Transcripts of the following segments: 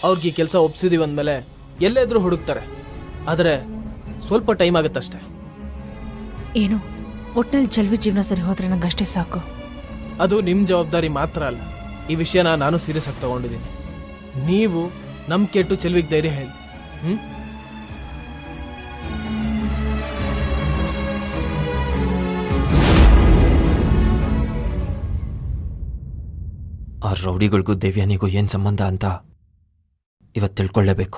ಅವ್ರಿಗೆ ಈ ಕೆಲಸ ಒಪ್ಸಿದೀವಿ ಅಂದಮೇಲೆ ಎಲ್ಲೆದ್ರು ಹುಡುಕ್ತಾರೆ ಆದರೆ ಸ್ವಲ್ಪ ಟೈಮ್ ಆಗುತ್ತಷ್ಟೆ ಏನು ಒಟ್ನಲ್ಲಿ ಜಲ್ವಿ ಜೀವನ ಸರಿ ಹೋದ್ರೆ ನಂಗೆ ಅಷ್ಟೇ ಸಾಕು ಅದು ನಿಮ್ಮ ಜವಾಬ್ದಾರಿ ಮಾತ್ರ ಅಲ್ಲ ಈ ವಿಷಯನ ನಾನು ಸೀರಿಯಸ್ ಆಗಿ ತಗೊಂಡಿದ್ದೀನಿ ನೀವು ನಮ್ ಕೆಟ್ಟು ಚೆಲುವಿಗೆ ಧೈರ್ಯ ಹೇಳಿ ಹ್ಮ್ ಆ ರೌಡಿಗಳಿಗೂ ದೇವ್ಯಾನಿಗೂ ಏನು ಸಂಬಂಧ ಅಂತ ಇವತ್ತು ತಿಳ್ಕೊಳ್ಳೇಬೇಕು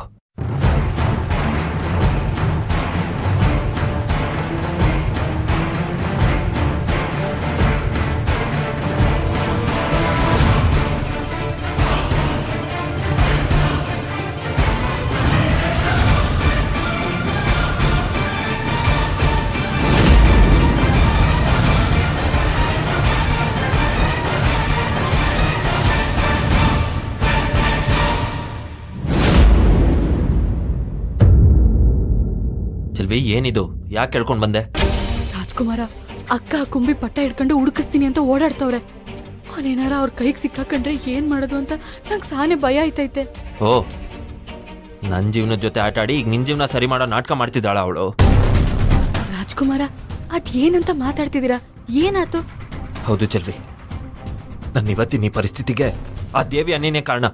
ಚೆಲ್ವಿ ಏನಿದು ಯಾಕೆ ಕೇಳ್ಕೊಂಡು ಬಂದೆ ರಾಜ್ಕುಮಾರ ಅಕ್ಕ ಆ ಕುಂಬಿ ಪಟ್ಟ ಹಿಡ್ಕೊಂಡು ಹುಡುಕಿಸ್ತೀನಿ ಅಂತ ಓಡಾಡ್ತವ್ರೆ ಅವನೇನಾರ ಅವ್ರ ಕೈಗೆ ಸಿಕ್ಕಾಕೊಂಡ್ರೆ ಏನ್ ಮಾಡೋದು ಅಂತ ನಂಗೆ ಸಾನೆ ಭಯ ಆಯ್ತೈತೆ ಓ ನನ್ನ ಜೀವನದ ಜೊತೆ ಆಟ ಆಡಿ ಈಗ ನಿನ್ನ ಜೀವನ ಸರಿ ಮಾಡೋ ನಾಟಕ ಮಾಡ್ತಿದ್ದಾಳ ಅವಳು ರಾಜ್ಕುಮಾರ ಅದ್ ಏನಂತ ಮಾತಾಡ್ತಿದ್ದೀರಾ ಏನಾತು ಹೌದು ಚೆಲ್ವಿ ನನ್ನ ಇವತ್ತಿನ ಈ ಪರಿಸ್ಥಿತಿಗೆ ಆ ದೇವಿ ಅನ್ನೇನೇ ಕಾರಣ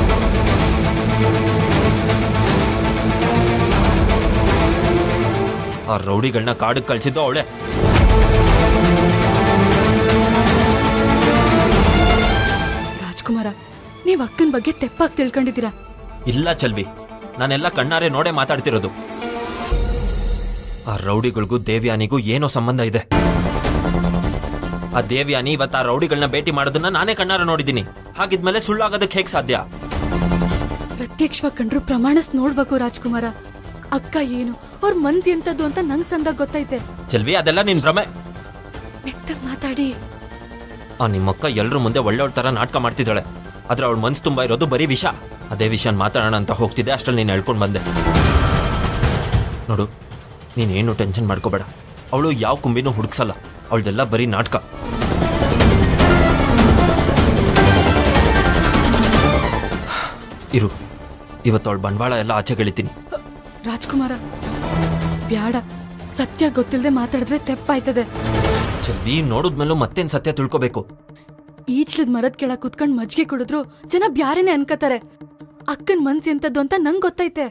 ಆ ರೌಡಿಗಳನ್ನ ಕಾಡಿಗೆ ಕಳ್ಸಿದ್ದು ಅವಳೆ ರಾಜ್ಕುಮಾರ ನೀವ್ ಅಕ್ಕನ ಬಗ್ಗೆ ತೆಪ್ಪಾಗಿ ತಿಳ್ಕೊಂಡಿದ್ದೀರಾ ಇಲ್ಲ ಚಲ್ವಿ ನಾನೆಲ್ಲ ಕಣ್ಣಾರೆ ನೋಡೇ ಮಾತಾಡ್ತಿರೋದು ಆ ರೌಡಿಗಳಿಗೂ ದೇವ್ಯಾನಿಗೂ ಏನೋ ಸಂಬಂಧ ಇದೆ ಆ ದೇವ್ಯಾನಿ ಇವತ್ತು ಆ ರೌಡಿಗಳನ್ನ ಭೇಟಿ ಮಾಡೋದನ್ನ ನಾನೇ ಕಣ್ಣಾರ ನೋಡಿದ್ದೀನಿ ಹಾಗಿದ್ಮೇಲೆ ಸುಳ್ಳಾಗೋದಕ್ಕೆ ಹೇಗೆ ಸಾಧ್ಯ ಪ್ರತ್ಯಕ್ಷವಾಗಿ ಕಂಡ್ರು ಪ್ರಮಾಣಸ್ ನೋಡ್ಬೇಕು ರಾಜ್ಕುಮಾರ ಅಕ್ಕ ಏನು ಅವ್ರ ಮನ್ಸ್ ಎಂತದ್ದು ಅಂತ ನಂಗ್ ಸಂದಾಗ ಗೊತ್ತೈತೆ ಚೆಲ್ವಿ ಅದೆಲ್ಲ ನಿನ್ ಭ್ರಮೆ ಮೆತ್ತಗ್ ಮಾತಾಡಿ ಆ ನಿಮ್ಮಕ್ಕ ಎಲ್ರ ಮುಂದೆ ಒಳ್ಳೆಯವ್ರ ಥರ ನಾಟಕ ಮಾಡ್ತಿದ್ದಾಳೆ ಆದ್ರೆ ಅವಳ ಮನ್ಸು ತುಂಬ ಇರೋದು ಬರೀ ವಿಷ ಅದೇ ವಿಷಯನ ಮಾತಾಡೋಣ ಅಂತ ಹೋಗ್ತಿದ್ದೆ ಅಷ್ಟ್ರಲ್ಲಿ ನೀನು ಹೇಳ್ಕೊಂಡು ಬಂದೆ ನೋಡು ನೀನೇನು ಟೆನ್ಷನ್ ಮಾಡ್ಕೋಬೇಡ ಅವಳು ಯಾವ ಕುಂಬಿನೂ ಹುಡುಕ್ಸಲ್ಲ ಅವಳದೆಲ್ಲ ಬರೀ ನಾಟಕ ಇರು ಇವತ್ತು ಅವಳ ಬಂಡವಾಳ ಎಲ್ಲ ಆಚೆ ಗೆಳಿತೀನಿ ರಾಜ್ಕುಮಾರ ಬ್ಯಾಡ ಸತ್ಯ ಗೊತ್ತಿಲ್ಲದೆ ಮಾತಾಡಿದ್ರೆ ತೆಪ್ಪಾಯ್ತದೆ ಚೆಲ್ವಿ ನೋಡಿದ್ಮೇಲೂ ಮತ್ತೇನು ಸತ್ಯ ತಿಳ್ಕೊಬೇಕು ಈಚ್ಲದ್ ಮರದ ಕೆಳ ಕುತ್ಕೊಂಡ್ ಮಜ್ಜಿಗೆ ಕುಡಿದ್ರು ಜನ ಬ್ಯಾರೇನೆ ಅನ್ಕತಾರೆ ಅಕ್ಕನ್ ಮನ್ಸ್ ಎಂತದ್ದು ಅಂತ ನಂಗ್ ಗೊತ್ತೈತೆ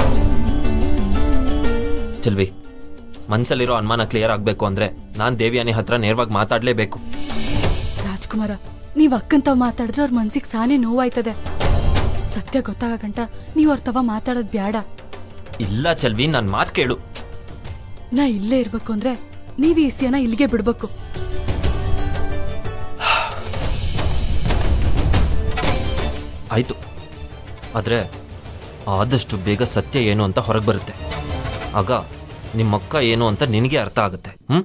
ಚೆಲ್ವಿ ಮನ್ಸಲ್ಲಿರೋ ಅನುಮಾನ ಕ್ಲಿಯರ್ ಆಗಬೇಕು ಅಂದ್ರೆ ನಾನು ದೇವ್ಯಾನಿ ಹತ್ರ ನೇರವಾಗಿ ಮಾತಾಡಲೇಬೇಕು ರಾಜ್ಕುಮಾರ ನೀವ್ ಅಕ್ಕನ್ ತಾವ್ ಮಾತಾಡಿದ್ರೆ ಅವ್ರ ಮನ್ಸಿಗೆ ಸಾನೆ ನೋವಾಯ್ತದೆ ಸತ್ಯ ಗೊತ್ತಾಗಂಟ ನೀವ್ ಅವ್ರ ತವ ಮಾತಾಡೋದ್ ಬ್ಯಾಡ ಇಲ್ಲ ಚೆಲ್ವಿ ನನ್ನ ಮಾತು ಕೇಳು ನಾ ಇಲ್ಲೇ ಇರ್ಬೇಕು ಅಂದ್ರೆ ನೀವ್ ಈ ವಿಷಯನ ಇಲ್ಲಿಗೆ ಬಿಡ್ಬೇಕು ಆಯ್ತು ಆದರೆ ಆದಷ್ಟು ಬೇಗ ಸತ್ಯ ಏನು ಅಂತ ಹೊರಗೆ ಬರುತ್ತೆ ಆಗ ನಿಮ್ಮಕ್ಕ ಏನು ಅಂತ ನಿನಗೆ ಅರ್ಥ ಆಗುತ್ತೆ ಹ್ಮ್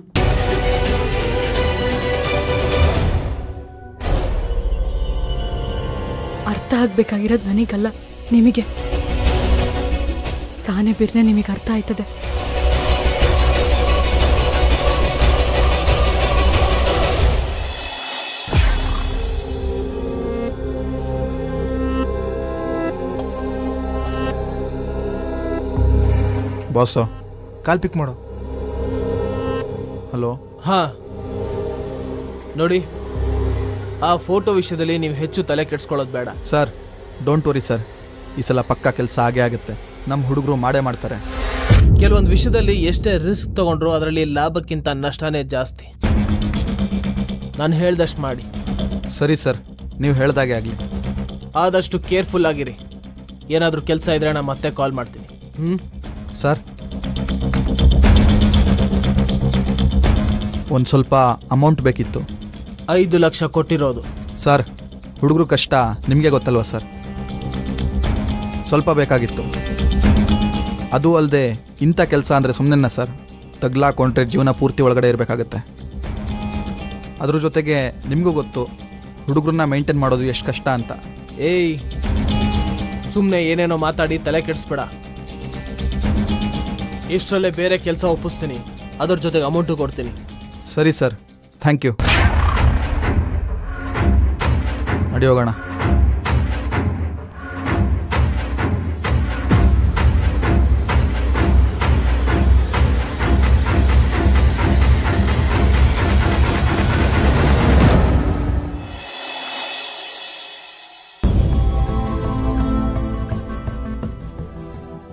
ಅರ್ಥ ಆಗ್ಬೇಕಾಗಿರೋದ್ ನನಗಲ್ಲ ನಿಮಗೆ ಸಾನೆ ಬಿರ್ನೆ ನಿಮಗೆ ಅರ್ಥ ಆಯ್ತದೆ ಬಾಸು ಕಾಲ್ ಪಿಕ್ ಮಾಡು ಹಲೋ ಹಾ ನೋಡಿ ಆ ಫೋಟೋ ವಿಷಯದಲ್ಲಿ ನೀವು ಹೆಚ್ಚು ತಲೆ ಕೆಡ್ಸ್ಕೊಳ್ಳೋದು ಬೇಡ ಸರ್ ಡೋಂಟ್ ವರಿ ಸರ್ ಈ ಸಲ ಪಕ್ಕಾ ಕೆಲಸ ಆಗೇ ಆಗುತ್ತೆ ನಮ್ಮ ಹುಡುಗರು ಮಾಡೇ ಮಾಡ್ತಾರೆ ಕೆಲವೊಂದು ವಿಷಯದಲ್ಲಿ ಎಷ್ಟೇ ರಿಸ್ಕ್ ತಗೊಂಡ್ರು ಅದರಲ್ಲಿ ಲಾಭಕ್ಕಿಂತ ನಷ್ಟನೇ ಜಾಸ್ತಿ ನಾನು ಹೇಳ್ದಷ್ಟು ಮಾಡಿ ಸರಿ ಸರ್ ನೀವು ಹೇಳ್ದಾಗೆ ಆಗಲಿ ಆದಷ್ಟು ಕೇರ್ಫುಲ್ ಆಗಿರಿ ಏನಾದರೂ ಕೆಲಸ ಇದ್ರೆ ನಾನು ಮತ್ತೆ ಕಾಲ್ ಮಾಡ್ತೀನಿ ಹ್ಞೂ ಸರ್ ಒಂದು ಸ್ವಲ್ಪ ಅಮೌಂಟ್ ಬೇಕಿತ್ತು ಐದು ಲಕ್ಷ ಕೊಟ್ಟಿರೋದು ಸರ್ ಹುಡುಗರು ಕಷ್ಟ ನಿಮಗೆ ಗೊತ್ತಲ್ವಾ ಸರ್ ಸ್ವಲ್ಪ ಬೇಕಾಗಿತ್ತು ಅದು ಅಲ್ಲದೆ ಇಂಥ ಕೆಲಸ ಅಂದರೆ ಸುಮ್ಮನೆನ ಸರ್ ತಗ್ಲಾಕೊಂಡ್ರೆ ಜೀವನ ಪೂರ್ತಿ ಒಳಗಡೆ ಇರಬೇಕಾಗತ್ತೆ ಅದ್ರ ಜೊತೆಗೆ ನಿಮಗೂ ಗೊತ್ತು ಹುಡುಗರನ್ನ ಮೇಂಟೈನ್ ಮಾಡೋದು ಎಷ್ಟು ಕಷ್ಟ ಅಂತ ಏಯ್ ಸುಮ್ಮನೆ ಏನೇನೋ ಮಾತಾಡಿ ತಲೆ ಕೆಡಿಸ್ಬೇಡ ಇಷ್ಟರಲ್ಲೇ ಬೇರೆ ಕೆಲಸ ಒಪ್ಪಿಸ್ತೀನಿ ಅದ್ರ ಜೊತೆಗೆ ಅಮೌಂಟು ಕೊಡ್ತೀನಿ ಸರಿ ಸರ್ ಥ್ಯಾಂಕ್ ಯು ನಡಿ ಹೋಗೋಣ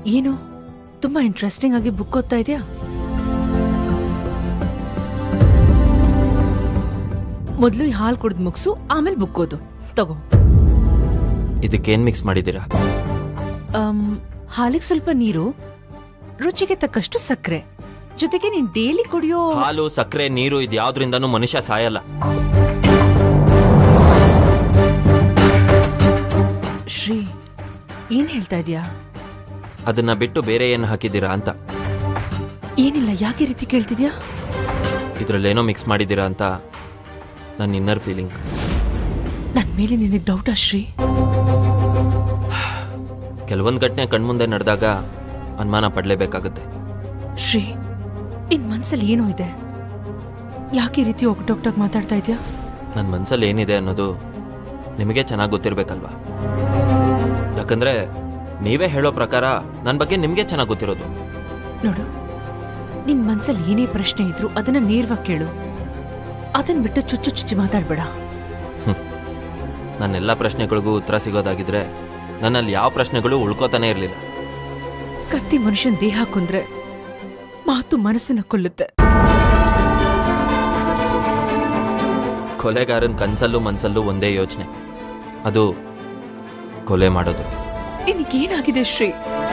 ಏನು ತುಂಬಾ ಇಂಟ್ರೆಸ್ಟಿಂಗ್ ಆಗಿ ಬುಕ್ ಓದ್ತಾ ಇದೆಯಾ ಮೊದಲು ಈ ಹಾಲು ಕುಡಿದು ಮುಗಿಸು ಆಮೇಲೆ ಬುಕ್ ಓದು ತಗೋ ಇದಕ್ಕೇನು ಮಿಕ್ಸ್ ಮಾಡಿದ್ದೀರಾ ಅಮ್, ಹಾಲಿಗೆ ಸ್ವಲ್ಪ ನೀರು ರುಚಿಗೆ ತಕ್ಕಷ್ಟು ಸಕ್ಕರೆ ಜೊತೆಗೆ ನೀನ್ ಡೈಲಿ ಕುಡಿಯೋ ಹಾಲು ಸಕ್ಕರೆ ನೀರು ಇದು ಯಾವ್ದ್ರಿಂದನೂ ಮನುಷ್ಯ ಸಾಯಲ್ಲ ಶ್ರೀ ಏನ್ ಹೇಳ್ತಾ ಇದೀಯಾ ಅದನ್ನ ಬಿಟ್ಟು ಬೇರೆ ಏನು ಹಾಕಿದ್ದೀರಾ ಅಂತ ಏನಿಲ್ಲ ಯಾಕೆ ಈ ರೀತಿ ಕೇಳ್ತಿದ್ಯಾ ಇದ್ರಲ್ಲೇನೋ ಮಿಕ್ಸ್ ಮಾಡಿದ್ದೀರಾ ಅಂತ ನನ್ನ ಇನ್ನರ್ ಫೀಲಿಂಗ್ ನನ್ ಮೇಲೆ ನಿನಗೆ ಡೌಟಾ ಶ್ರೀ ಕೆಲವೊಂದು ಘಟನೆ ಕಣ್ಮುಂದೆ ನಡೆದಾಗ ಅನುಮಾನ ಪಡಲೇಬೇಕಾಗುತ್ತೆ ಶ್ರೀ ನಿನ್ ಮನ್ಸಲ್ಲಿ ಏನೋ ಇದೆ ಯಾಕೆ ಈ ರೀತಿ ಒಗ್ಟೊಗ್ಟಾಗಿ ಮಾತಾಡ್ತಾ ಇದೀಯಾ ನನ್ನ ಮನಸ್ಸಲ್ಲಿ ಏನಿದೆ ಅನ್ನೋದು ನಿಮಗೆ ಚೆನ್ನಾಗಿ ಗೊತ್ತಿರಬೇಕಲ್ವಾ ಯಾಕಂದ್ರೆ ನೀವೇ ಹೇಳೋ ಪ್ರಕಾರ ನನ್ನ ಬಗ್ಗೆ ನಿಮಗೆ ಚೆನ್ನಾಗಿ ಗೊತ್ತಿರೋದು ನೋಡು ನಿನ್ ಮನ್ಸಲ್ಲಿ ಏನೇ ಪ್ರಶ್ನೆ ಇದ್ರು ಅದನ್ನ ನೇರವಾಗಿ ಕೇಳು ಅದನ್ ಬಿಟ್ಟು ಚುಚ್ಚು ಚುಚ್ಚಿ ಮಾತಾಡ್ಬೇಡ ನನ್ನೆಲ್ಲ ಪ್ರಶ್ನೆಗಳಿಗೂ ಉತ್ತರ ಸಿಗೋದಾಗಿದ್ರೆ ನನ್ನಲ್ಲಿ ಯಾವ ಪ್ರಶ್ನೆಗಳು ಉಳ್ಕೋತಾನೆ ಇರಲಿಲ್ಲ ಕತ್ತಿ ಮನುಷ್ಯನ್ ದೇಹ ಕೊಂದ್ರೆ ಮಾತು ಮನಸ್ಸನ್ನ ಕೊಲ್ಲುತ್ತೆ ಕೊಲೆಗಾರನ ಕನ್ಸಲ್ಲೂ ಮನ್ಸಲ್ಲೂ ಒಂದೇ ಯೋಚನೆ ಅದು ಕೊಲೆ ಮಾಡೋದು ನಿನಗೇನಾಗಿದೆ ಶ್ರೀ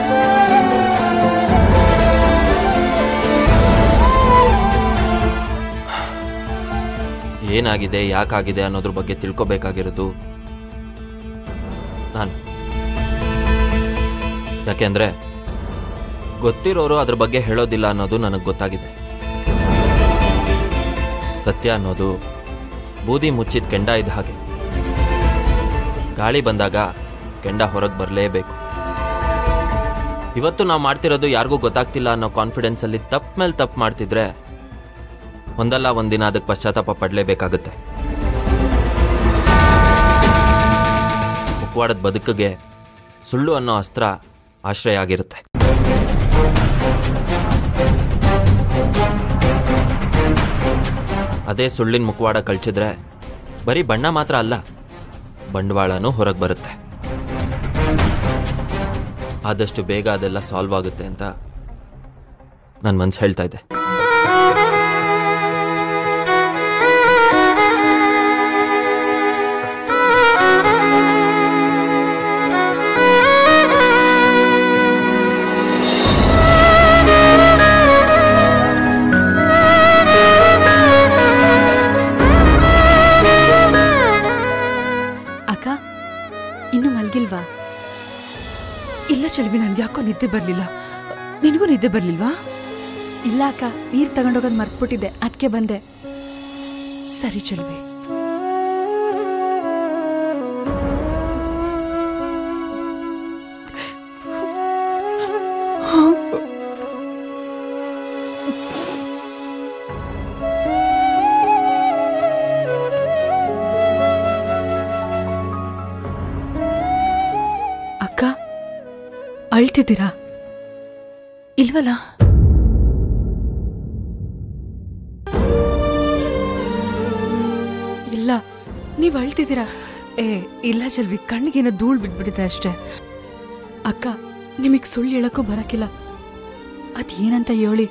ಏನಾಗಿದೆ ಯಾಕಾಗಿದೆ ಅನ್ನೋದ್ರ ಬಗ್ಗೆ ತಿಳ್ಕೊಬೇಕಾಗಿರೋದು ನಾನು ಯಾಕೆಂದ್ರೆ ಗೊತ್ತಿರೋರು ಅದ್ರ ಬಗ್ಗೆ ಹೇಳೋದಿಲ್ಲ ಅನ್ನೋದು ನನಗೆ ಗೊತ್ತಾಗಿದೆ ಸತ್ಯ ಅನ್ನೋದು ಬೂದಿ ಮುಚ್ಚಿದ ಕೆಂಡ ಇದ್ದ ಹಾಗೆ ಗಾಳಿ ಬಂದಾಗ ಕೆಂಡ ಹೊರಗೆ ಬರಲೇಬೇಕು ಇವತ್ತು ನಾವು ಮಾಡ್ತಿರೋದು ಯಾರಿಗೂ ಗೊತ್ತಾಗ್ತಿಲ್ಲ ಅನ್ನೋ ಕಾನ್ಫಿಡೆನ್ಸಲ್ಲಿ ತಪ್ಪು ಮೇಲೆ ತಪ್ಪು ಮಾಡ್ತಿದ್ರೆ ಒಂದಲ್ಲ ಒಂದಿನ ಅದಕ್ಕೆ ಪಶ್ಚಾತ್ತಾಪ ಪಡಲೇಬೇಕಾಗುತ್ತೆ ಮುಖವಾಡದ ಬದುಕಿಗೆ ಸುಳ್ಳು ಅನ್ನೋ ಅಸ್ತ್ರ ಆಶ್ರಯ ಆಗಿರುತ್ತೆ ಅದೇ ಸುಳ್ಳಿನ ಮುಖವಾಡ ಕಳ್ಚಿದ್ರೆ ಬರೀ ಬಣ್ಣ ಮಾತ್ರ ಅಲ್ಲ ಬಂಡವಾಳನೂ ಹೊರಗೆ ಬರುತ್ತೆ ಆದಷ್ಟು ಬೇಗ ಅದೆಲ್ಲ ಸಾಲ್ವ್ ಆಗುತ್ತೆ ಅಂತ ನನ್ನ ಮನ್ಸು ಹೇಳ್ತಾ ಇದೆ ಅಕ್ಕ ಇನ್ನು ಮಲ್ಗಿಲ್ವಾ ಇಲ್ಲ ಚಲ್ವಿ ನನ್ಗೆ ಯಾಕೋ ನಿದ್ದೆ ಬರ್ಲಿಲ್ಲ ನಿನಗೂ ನಿದ್ದೆ ಬರ್ಲಿಲ್ವಾ ಇಲ್ಲ ಅಕ್ಕ ನೀರ್ ತಗೊಂಡೋಗೋದ್ ಮರ್ತ್ಬಿಟ್ಟಿದ್ದೆ ಅದಕ್ಕೆ ಬಂದೆ ಸರಿ ಚಲ್ವಿ ಅಕ್ಕ ಅಳ್ತಿದ್ದೀರಾ ಇಲ್ವಲ್ಲ ಇಲ್ಲ ನೀವ್ ಅಳ್ತಿದ್ದೀರಾ ಏ ಇಲ್ಲ ಚಲ್ವಿ ಕಣ್ಣಿಗೇನೋ ಧೂಳ್ ಬಿಟ್ಬಿಟ್ಟಿದೆ ಅಷ್ಟೇ ಅಕ್ಕ ನಿಮಗ್ ಸುಳ್ಳು ಹೇಳಕ್ಕೂ ಬರಕಿಲ್ಲ ಅದೇನಂತ ಹೇಳಿ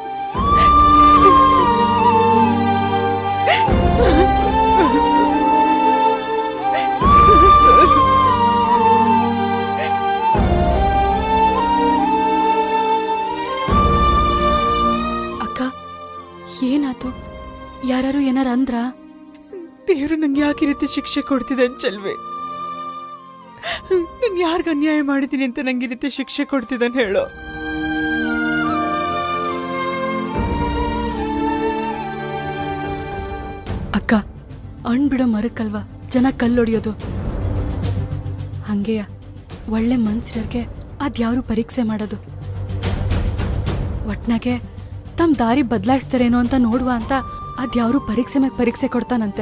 ಅಕ್ಕ ಏನಾತು ಯಾರು ಏನಾರ ಅಂದ್ರ ದೇವ್ರು ನಂಗೆ ಯಾಕೆ ಈ ರೀತಿ ಶಿಕ್ಷೆ ಕೊಡ್ತಿದೆ ಚಲ್ವಿ ನಾನು ಯಾರಿಗ ಅನ್ಯಾಯ ಮಾಡಿದ್ದೀನಿ ಅಂತ ನಂಗೆ ಈ ರೀತಿ ಶಿಕ್ಷೆ ಕೊಡ್ತಿದ್ದಾನೆ ಹೇಳೋ ಅಕ್ಕ ಹಣ್ ಬಿಡೋ ಮರಕ್ಕಲ್ವಾ ಜನ ಕಲ್ಲೊಡಿಯೋದು ಹಂಗೆಯ ಒಳ್ಳೆ ಮನ್ಸಿರೋರ್ಗೆ ಅದ್ಯಾರು ಪರೀಕ್ಷೆ ಮಾಡೋದು ಒಟ್ನಾಗೆ ತಮ್ಮ ದಾರಿ ಬದಲಾಯಿಸ್ತಾರೇನೋ ಅಂತ ನೋಡುವ ಅಂತ ಅದ್ಯಾರು ಪರೀಕ್ಷೆ ಮ್ಯಾಗ ಪರೀಕ್ಷೆ ಕೊಡ್ತಾನಂತೆ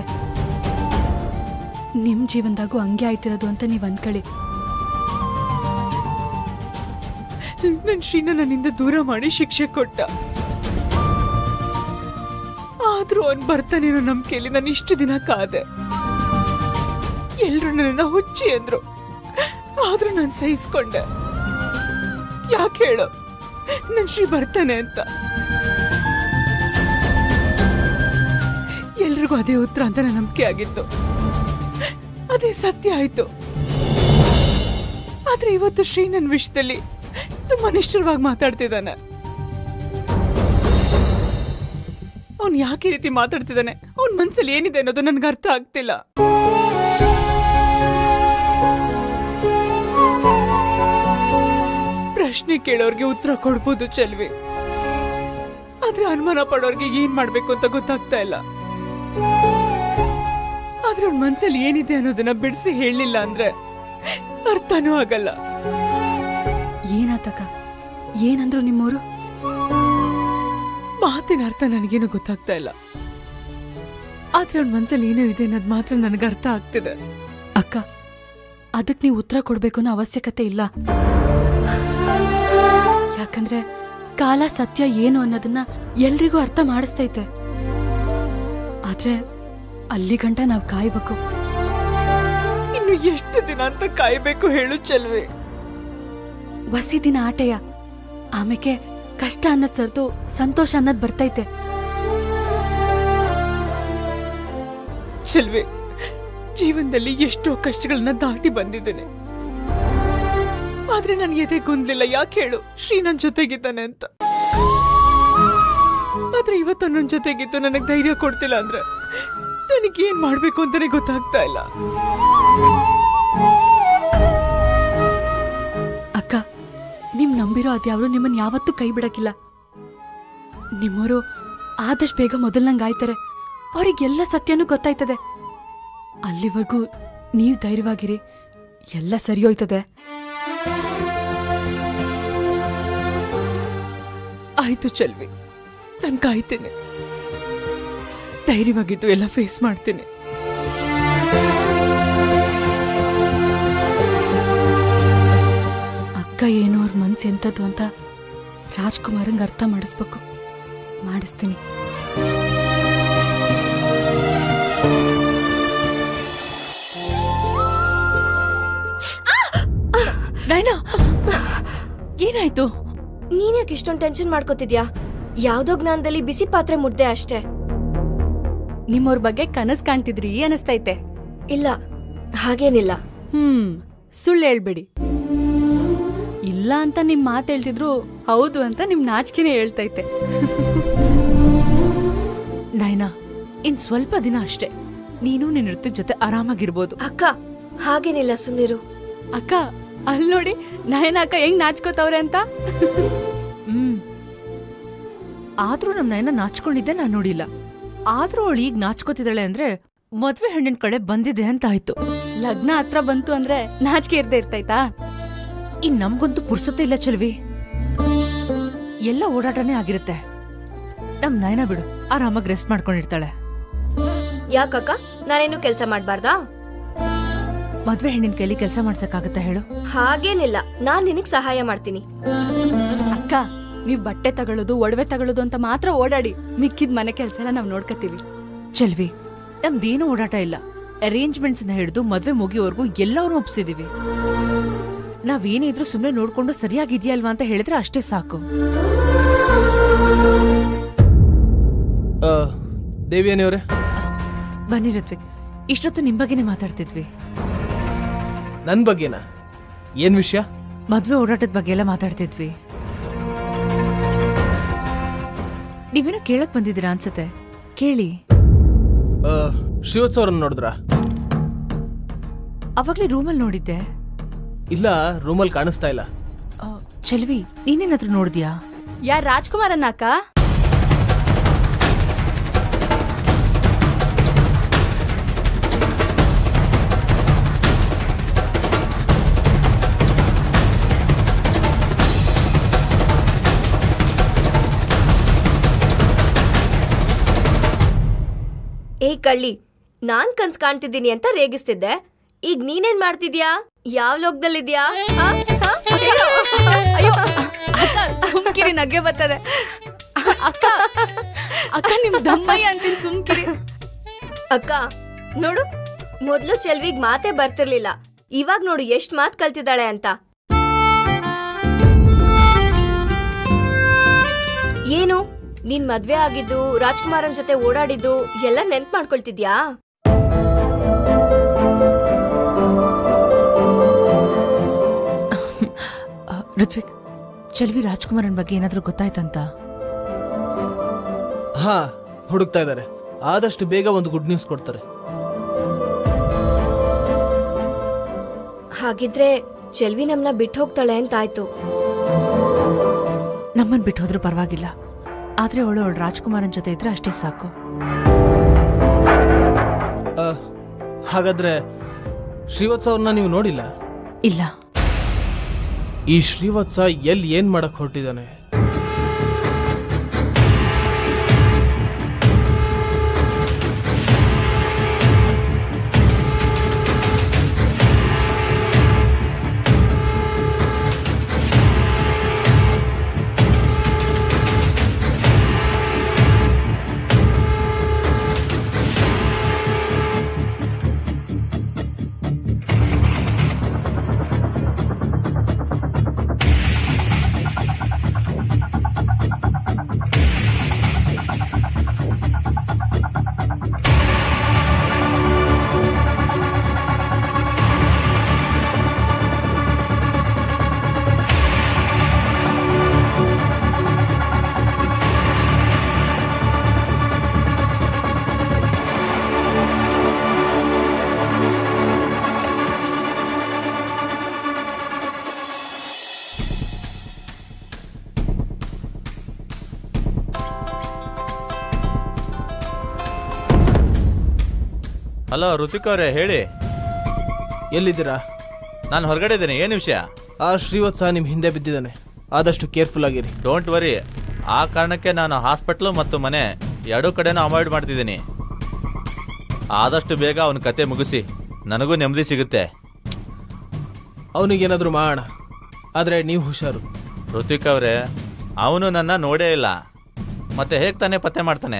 ನಿಮ್ ಜೀವನದಾಗೂ ಹಂಗೆ ಆಯ್ತಿರೋದು ಅಂತ ನೀವ್ ಅನ್ಕೊಳ್ಳಿ ನನ್ ಶ್ರೀನ ನನ್ನಿಂದ ದೂರ ಮಾಡಿ ಶಿಕ್ಷೆ ಕೊಟ್ಟ ಆದ್ರೂ ಅವ್ನ್ ಬರ್ತಾನೇನೋ ನಂಬಿಕೆಯಲ್ಲಿ ನಾನು ಇಷ್ಟು ದಿನ ಕಾದೆ ಎಲ್ರು ನನ್ನ ಹುಚ್ಚಿ ಅಂದ್ರು ಆದ್ರೂ ನಾನು ಸಹಿಸ್ಕೊಂಡೆ ಯಾಕೆ ಹೇಳು ನನ್ ಶ್ರೀ ಬರ್ತಾನೆ ಅಂತ ಎಲ್ರಿಗೂ ಅದೇ ಉತ್ತರ ಅಂತ ನನ್ನ ನಂಬಿಕೆ ಆಗಿತ್ತು ಅದೇ ಸತ್ಯ ಆಯ್ತು ಆದ್ರೆ ಇವತ್ತು ಶ್ರೀ ನನ್ನ ವಿಷಯದಲ್ಲಿ ತುಂಬಾ ನಿಷ್ಠುರವಾಗಿ ಮಾತಾಡ್ತಿದ್ದಾನೆ ಅವ್ನ್ ಯಾಕೆ ಈ ರೀತಿ ಮಾತಾಡ್ತಿದ್ದಾನೆ ಅವ್ನ ಮನ್ಸಲ್ಲಿ ಏನಿದೆ ಅನ್ನೋದು ನನ್ಗೆ ಅರ್ಥ ಆಗ್ತಿಲ್ಲ ಪ್ರಶ್ನೆ ಕೇಳೋರ್ಗೆ ಉತ್ತರ ಕೊಡ್ಬೋದು ಚೆಲ್ವಿ ಆದ್ರೆ ಅನುಮಾನ ಪಡೋರ್ಗೆ ಏನ್ ಮಾಡ್ಬೇಕು ಅಂತ ಗೊತ್ತಾಗ್ತಾ ಇಲ್ಲ ಆದ್ರೆ ಅವ್ನ ಮನ್ಸಲ್ಲಿ ಏನಿದೆ ಅನ್ನೋದನ್ನ ಬಿಡಿಸಿ ಹೇಳಿಲ್ಲ ಅಂದ್ರೆ ಅರ್ಥನೂ ಆಗಲ್ಲ ಏನಾತಕ್ಕ ಏನಂದ್ರು ನಿಮ್ಮವರು ಮಾತಿನ ಅರ್ಥ ನನಗೇನು ಗೊತ್ತಾಗ್ತಾ ಇಲ್ಲ ಆದ್ರೆ ಅವ್ನ ಮನ್ಸಲ್ಲಿ ಏನೋ ಇದೆ ಅನ್ನೋದು ಮಾತ್ರ ನನಗೆ ಅರ್ಥ ಆಗ್ತಿದೆ ಅಕ್ಕ ಅದಕ್ ನೀವು ಉತ್ತರ ಕೊಡ್ಬೇಕು ಅನ್ನೋ ಅವಶ್ಯಕತೆ ಇಲ್ಲ ಯಾಕಂದ್ರೆ ಕಾಲ ಸತ್ಯ ಏನು ಅನ್ನೋದನ್ನ ಎಲ್ರಿಗೂ ಅರ್ಥ ಮಾಡಿಸ್ತೈತೆ ಆದ್ರೆ ಅಲ್ಲಿ ಗಂಟ ನಾವು ಕಾಯ್ಬೇಕು ಇನ್ನು ಎಷ್ಟು ದಿನ ಅಂತ ಕಾಯ್ಬೇಕು ಹೇಳು ಚೆಲ್ವಿ ವಸಿ ದಿನ ಆಟೆಯ ಆಮೇಲೆ ಕಷ್ಟ ಅನ್ನೋದ್ ಸರ್ದು ಸಂತೋಷ ಅನ್ನೋದ್ ಬರ್ತೈತೆ ಚೆಲ್ವಿ ಜೀವನದಲ್ಲಿ ಎಷ್ಟೋ ಕಷ್ಟಗಳನ್ನ ದಾಟಿ ಬಂದಿದ್ದೇನೆ ಆದ್ರೆ ನನ್ ಎದೆ ಗೊಂದ್ಲಿಲ್ಲ ಯಾಕೆ ಹೇಳು ಶ್ರೀ ನನ್ ಜೊತೆಗಿದ್ದಾನೆ ಅಂತ ಆದ್ರೆ ಇವತ್ತು ನನ್ನ ಜೊತೆಗಿದ್ದು ನನಗ್ ಧೈರ್ಯ ಕೊಡ್ತಿಲ್ಲ ಅಂದ್ರೆ ನನಗೆ ಏನ್ ಮಾಡ್ಬೇಕು ಅಂತಾನೆ ಗೊತ್ತಾಗ್ತಾ ಇಲ್ಲ ಅಕ್ಕ ನಿಮ್ ನಂಬಿರೋ ಅದ್ಯಾವ್ರು ನಿಮ್ಮನ್ ಯಾವತ್ತೂ ಕೈ ಬಿಡಕ್ಕಿಲ್ಲ ನಿಮ್ಮವರು ಆದಷ್ಟು ಬೇಗ ಮೊದಲ್ನಂಗ್ ಆಯ್ತಾರೆ ಅವ್ರಿಗೆಲ್ಲ ಸತ್ಯನೂ ಗೊತ್ತಾಯ್ತದೆ ಅಲ್ಲಿವರೆಗೂ ನೀವ್ ಧೈರ್ಯವಾಗಿರಿ ಎಲ್ಲ ಸರಿ ಹೋಯ್ತದೆ ಆಯ್ತು ಚೆಲ್ವಿ ನಾನು ಕಾಯ್ತೇನೆ ಧೈರ್ಯವಾಗಿದ್ದು ಎಲ್ಲ ಫೇಸ್ ಮಾಡ್ತೇನೆ ಅಕ್ಕ ಏನೋ ಅವ್ರ ಮನ್ಸು ಎಂಥದ್ದು ಅಂತ ರಾಜ್ಕುಮಾರಂಗ್ ಅರ್ಥ ಮಾಡಿಸ್ಬೇಕು ಮಾಡಿಸ್ತೀನಿ ನೈನಾ ಏನಾಯ್ತು ನೀನ್ ಯಾಕೆ ಇಷ್ಟೊಂದು ಟೆನ್ಷನ್ ಮಾಡ್ಕೋತಿದ್ಯಾ ಯಾವ್ದೋ ಜ್ಞಾನದಲ್ಲಿ ಬಿಸಿ ಪಾತ್ರೆ ಮುದ್ದೆ ಅಷ್ಟೇ ನಿಮ್ಮವ್ರ ಬಗ್ಗೆ ಕನಸ್ ಕಾಣ್ತಿದ್ರಿ ಅನಿಸ್ತೈತೆ ಇಲ್ಲ ಹಾಗೇನಿಲ್ಲ ಹ್ಮ್ ಸುಳ್ಳು ಹೇಳ್ಬೇಡಿ ಇಲ್ಲ ಅಂತ ನಿಮ್ ಮಾತು ಹೇಳ್ತಿದ್ರು ಹೌದು ಅಂತ ನಿಮ್ ನಾಚಿಕೆನೆ ಹೇಳ್ತೈತೆ ನೈನಾ ಇನ್ ಸ್ವಲ್ಪ ದಿನ ಅಷ್ಟೇ ನೀನು ನಿನ್ನ ಋತುಕ್ ಜೊತೆ ಆರಾಮಾಗಿರ್ಬೋದು ಅಕ್ಕ ಹಾಗೇನಿಲ್ಲ ಸುಮ್ನಿರು ಅಕ್ಕ ಅಲ್ಲಿ ನೋಡಿ ನಯನ ಅಕ್ಕ ಹೆಂಗ್ ನಾಚ್ಕೋತವ್ರೆ ಅಂತ ಹ್ಮ್ ಆದ್ರೂ ನಮ್ ನಯನ ನಾಚ್ಕೊಂಡಿದ್ದೆ ನಾನ್ ನೋಡಿಲ್ಲ ಆದ್ರೂ ಅವಳು ಈಗ ನಾಚ್ಕೋತಿದ್ದಾಳೆ ಅಂದ್ರೆ ಮದ್ವೆ ಹೆಣ್ಣಿನ ಕಡೆ ಬಂದಿದೆ ಅಂತ ಆಯ್ತು ಲಗ್ನ ಹತ್ರ ಬಂತು ಅಂದ್ರೆ ನಾಚಿಕೆ ಇರ್ದೇ ಇರ್ತೈತಾ ಇನ್ ನಮ್ಗಂತೂ ಪುರ್ಸತ್ತೆ ಇಲ್ಲ ಚೆಲ್ವಿ ಎಲ್ಲ ಓಡಾಟನೇ ಆಗಿರುತ್ತೆ ನಮ್ ನಯನ ಬಿಡು ಆರಾಮಾಗಿ ರೆಸ್ಟ್ ಮಾಡ್ಕೊಂಡಿರ್ತಾಳೆ ಯಾಕಕ್ಕ ನಾನೇನು ಕೆಲ್ಸ ಮಾಡ್ಬಾರ್ದಾ ಮದ್ವೆ ಹೆಣ್ಣಿನ ಕೈಲಿ ಕೆಲಸ ಮಾಡ್ಸಕ್ಕಾಗತ್ತಾ ಹೇಳು ಹಾಗೇನಿಲ್ಲ ನಾನ್ ನಿನಗ್ ಸಹಾಯ ಮಾಡ್ತೀನಿ ಅಕ್ಕ ನೀವ್ ಬಟ್ಟೆ ತಗೊಳ್ಳೋದು ಒಡವೆ ತಗೊಳ್ಳೋದು ಅಂತ ಮಾತ್ರ ಓಡಾಡಿ ಮಿಕ್ಕಿದ್ ಮನೆ ಕೆಲ್ಸ ಎಲ್ಲ ನಾವ್ ನೋಡ್ಕತೀವಿ ಚೆಲ್ವಿ ನಮ್ದೇನು ಓಡಾಟ ಇಲ್ಲ ಅರೇಂಜ್ಮೆಂಟ್ಸ್ ಹಿಡಿದು ಮದ್ವೆ ಮುಗಿಯೋವರೆಗೂ ಎಲ್ಲವನ್ನೂ ಒಪ್ಸಿದೀವಿ ನಾವೇನೇ ಇದ್ರೂ ಸುಮ್ನೆ ನೋಡ್ಕೊಂಡು ಸರಿಯಾಗಿದ್ಯಲ್ವಾ ಅಂತ ಹೇಳಿದ್ರೆ ಅಷ್ಟೇ ಸಾಕು ಆ, ದೇವಿಯನಿಯವರೇ ಬನ್ನಿ ಋತ್ವಿಕ್ ಇಷ್ಟೊತ್ತು ನಿಮ್ ಬಗ್ಗೆನೇ ಮಾತಾಡ್ತಿದ್ವಿ ನನ್ನ ಬಗ್ಗೆನಾ ಏನ್ ವಿಷಯ ಮದ್ವೆ ಓಡಾಟದ ಬಗ್ಗೆ ಎಲ್ಲ ಮಾತಾಡ್ತಿದ್ವಿ ನೀವೇನೋ ಕೇಳಕ್ ಬಂದಿದ್ದೀರಾ ಅನ್ಸತ್ತೆ ಕೇಳಿ ಆ, ಶ್ರೀವತ್ಸ ಅವ್ರನ್ನ ನೋಡಿದ್ರಾ ಅವಾಗ್ಲೇ ರೂಮಲ್ಲಿ ನೋಡಿದ್ದೆ ಇಲ್ಲ ರೂಮಲ್ಲಿ ಕಾಣಿಸ್ತಾ ಇಲ್ಲ ಆ, ಚೆಲ್ವಿ ನೀನೇನಾದ್ರೂ ನೋಡಿದ್ಯಾ ಯಾರ್ ರಾಜ್ಕುಮಾರನ್ನ ಅಕ್ಕ ಏಯ್ ಕಳ್ಳಿ ನಾನ್ ಕನ್ಸ್ ಕಾಣ್ತಿದ್ದೀನಿ ಅಂತ ರೇಗಿಸ್ತಿದ್ದೆ ಈಗ ನೀನೇನ್ ಮಾಡ್ತಿದ್ಯಾ ಯಾವ ಲೋಕದಲ್ಲಿದ್ಯಾ ಆ? ಆ? ಹೇಳು. ಅಯ್ಯೋ ಅಕ್ಕ ಸುಮ್ಕಿರಿ ನಗ್ಗೆ ಬರ್ತದೆ ಅಕ್ಕ ಅಕ್ಕ ನಿಮ್ ದಮ್ಮಯ್ಯ ಅಂತೀನಿ ಸುಮ್ಕಿರಿ ಅಕ್ಕ ನೋಡು ಮೊದ್ಲು ಚೆಲ್ವಿಗ್ ಮಾತೇ ಬರ್ತಿರ್ಲಿಲ್ಲ ಇವಾಗ್ ನೋಡು ಎಷ್ಟ್ ಮಾತ್ ಕಲ್ತಿದ್ದಾಳೆ ಅಂತ ಏನು ನೀನ್ ಮದ್ವೆ ಆಗಿದ್ದು ರಾಜ್ಕುಮಾರನ್ ಜೊತೆ ಓಡಾಡಿದ್ದು ಎಲ್ಲ ನೆನ್ಪ್ ಮಾಡ್ಕೊಳ್ತಿದ್ಯಾ ಆ, ಋತ್ವಿಕ್ ಚೆಲ್ವಿ ರಾಜ್ಕುಮಾರನ್ ಬಗ್ಗೆ ಏನಾದ್ರೂ ಗೊತ್ತಾಯ್ತಂತ ಹಾ ಹುಡುಕ್ತಾ ಇದ್ದಾರೆ ಆದಷ್ಟು ಬೇಗ ಒಂದು ಗುಡ್ ನ್ಯೂಸ್ ಕೊಡ್ತಾರೆ ಹಾಗಿದ್ರೆ ಚೆಲ್ವಿ ನಮ್ನ ಬಿಟ್ಟು ಹೋಗ್ತಾಳೆ ಅಂತಾಯ್ತು ನಮ್ಮನ್ ಬಿಟ್ಟು ಹೋದ್ರೂ ಪರವಾಗಿಲ್ಲ ಆದ್ರೆ ಅವಳು ಅವಳು ರಾಜ್ಕುಮಾರನ್ ಜೊತೆ ಇದ್ರೆ ಅಷ್ಟೇ ಸಾಕು ಆ, ಹಾಗಾದ್ರೆ ಶ್ರೀವತ್ಸ ಅವ್ರನ್ನ ನೀವು ನೋಡಿಲ್ಲ ಇಲ್ಲ ಈ ಶ್ರೀವತ್ಸ ಎಲ್ಲಿ ಏನ್ ಮಾಡಕ್ ಹೊರಟಿದ್ದಾನೆ ಹಲೋ ಋತಿಕ್ ಅವರೇ ಹೇಳಿ ಎಲ್ಲಿದ್ದೀರಾ ನಾನು ಹೊರಗಡೆ ಇದ್ದೀನಿ ಏನು ವಿಷಯ ಆ ಶ್ರೀವತ್ಸ ನಿಮ್ ಹಿಂದೆ ಬಿದ್ದಿದ್ದಾನೆ ಆದಷ್ಟು ಕೇರ್ಫುಲ್ ಆಗಿರಿ ಡೋಂಟ್ ವರಿ ಆ ಕಾರಣಕ್ಕೆ ನಾನು ಹಾಸ್ಪಿಟ್ಲು ಮತ್ತು ಮನೆ ಎರಡೂ ಕಡೆನೂ ಅವಾಯ್ಡ್ ಮಾಡ್ತಿದ್ದೀನಿ ಆದಷ್ಟು ಬೇಗ ಅವನ ಕತೆ ಮುಗಿಸಿ ನನಗೂ ನೆಮ್ಮದಿ ಸಿಗುತ್ತೆ ಅವನಿಗೇನಾದ್ರೂ ಮಾಡೋಣ ಆದ್ರೆ ನೀವು ಹುಷಾರು ಋತಿಕ್ ಅವರೇ ಅವನು ನನ್ನ ನೋಡೇ ಇಲ್ಲ ಮತ್ತೆ ಹೇಗೆ ತಾನೇ ಪತ್ತೆ ಮಾಡ್ತಾನೆ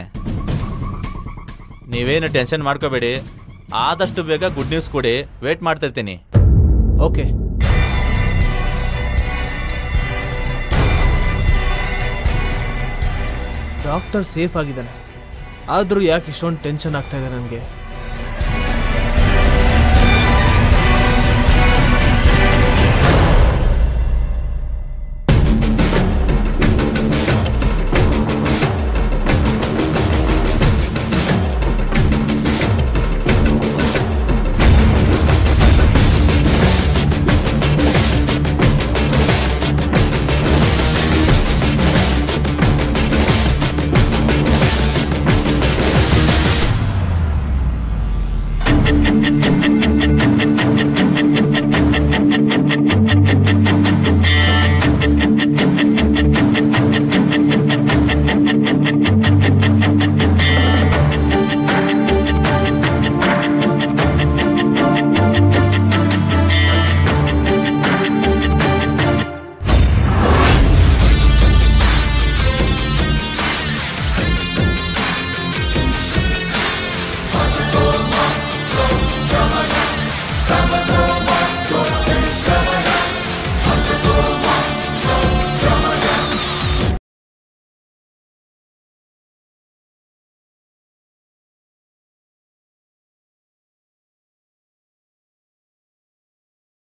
ನೀವೇನು ಟೆನ್ಷನ್ ಮಾಡ್ಕೋಬೇಡಿ ಆದಷ್ಟು ಬೇಗ ಗುಡ್ ನ್ಯೂಸ್ ಕೊಡಿ ವೇಟ್ ಮಾಡ್ತಿರ್ತೀನಿ ಓಕೆ ಡಾಕ್ಟರ್ ಸೇಫ್ ಆಗಿದ್ದಾನೆ ಆದ್ರೂ ಯಾಕೆ ಇಷ್ಟೊಂದು ಟೆನ್ಷನ್ ಆಗ್ತಾ ಇದೆ ನನಗೆ